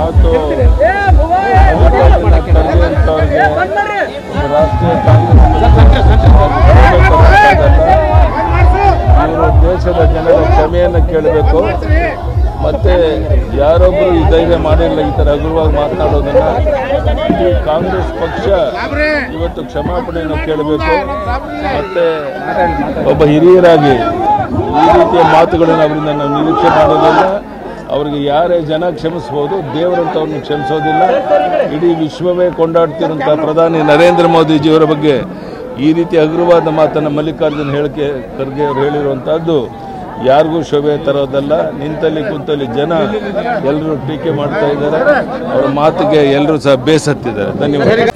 ಮಾತು ಮಲ್ಲಿಕಾರ್ಜುನ ಖರ್ಗೆ ಅಂತವ್ರಿಗೆ ರಾಷ್ಟ್ರೀಯ ಕಾಂಗ್ರೆಸ್ ಇವರು ದೇಶದ ಜನರ ಕ್ಷಮೆಯನ್ನು ಕೇಳಬೇಕು ಮತ್ತೆ ಯಾರೊಬ್ಬರು ಈ ಧೈರ್ಯ ಮಾಡಿಲ್ಲ ಈ ಥರ ಹಗುರವಾಗಿ ಮಾತನಾಡೋದನ್ನ ಈ ಕಾಂಗ್ರೆಸ್ ಪಕ್ಷ ಇವತ್ತು ಕ್ಷಮಾಪಣೆಯನ್ನು ಕೇಳಬೇಕು ಮತ್ತೆ ಒಬ್ಬ ಹಿರಿಯರಾಗಿ ಈ ರೀತಿಯ ಮಾತುಗಳನ್ನು ಅವರಿಂದ ನಾವು ನಿರೀಕ್ಷೆ ಮಾಡೋದಿಲ್ಲ ಅವರಿಗೆ ಯಾರೇ ಜನ ಕ್ಷಮಿಸ್ಬೋದು ದೇವರಂತವ್ರನ್ನ ಕ್ಷಮಿಸೋದಿಲ್ಲ ಇಡೀ ವಿಶ್ವವೇ ಕೊಂಡಾಡ್ತಿರುವಂಥ ಪ್ರಧಾನಿ ನರೇಂದ್ರ ಮೋದಿಜಿಯವರ ಬಗ್ಗೆ ಈ ರೀತಿ ಹಗುರವಾದ ಮಾತನ್ನು ಮಲ್ಲಿಕಾರ್ಜುನ್ ಹೇಳಿಕೆ ಖರ್ಗೆ ಅವರು ಹೇಳಿರುವಂಥದ್ದು ಯಾರಿಗೂ ಶೋಭೆ ತರೋದಲ್ಲ ನಿಂತಲ್ಲಿ ಕುಂತಲ್ಲಿ ಜನ ಎಲ್ಲರೂ ಟೀಕೆ ಮಾಡ್ತಾ ಇದ್ದಾರೆ ಅವರ ಮಾತಿಗೆ ಎಲ್ಲರೂ ಸಹ ಬೇಸತ್ತಿದ್ದಾರೆ ಧನ್ಯವಾದ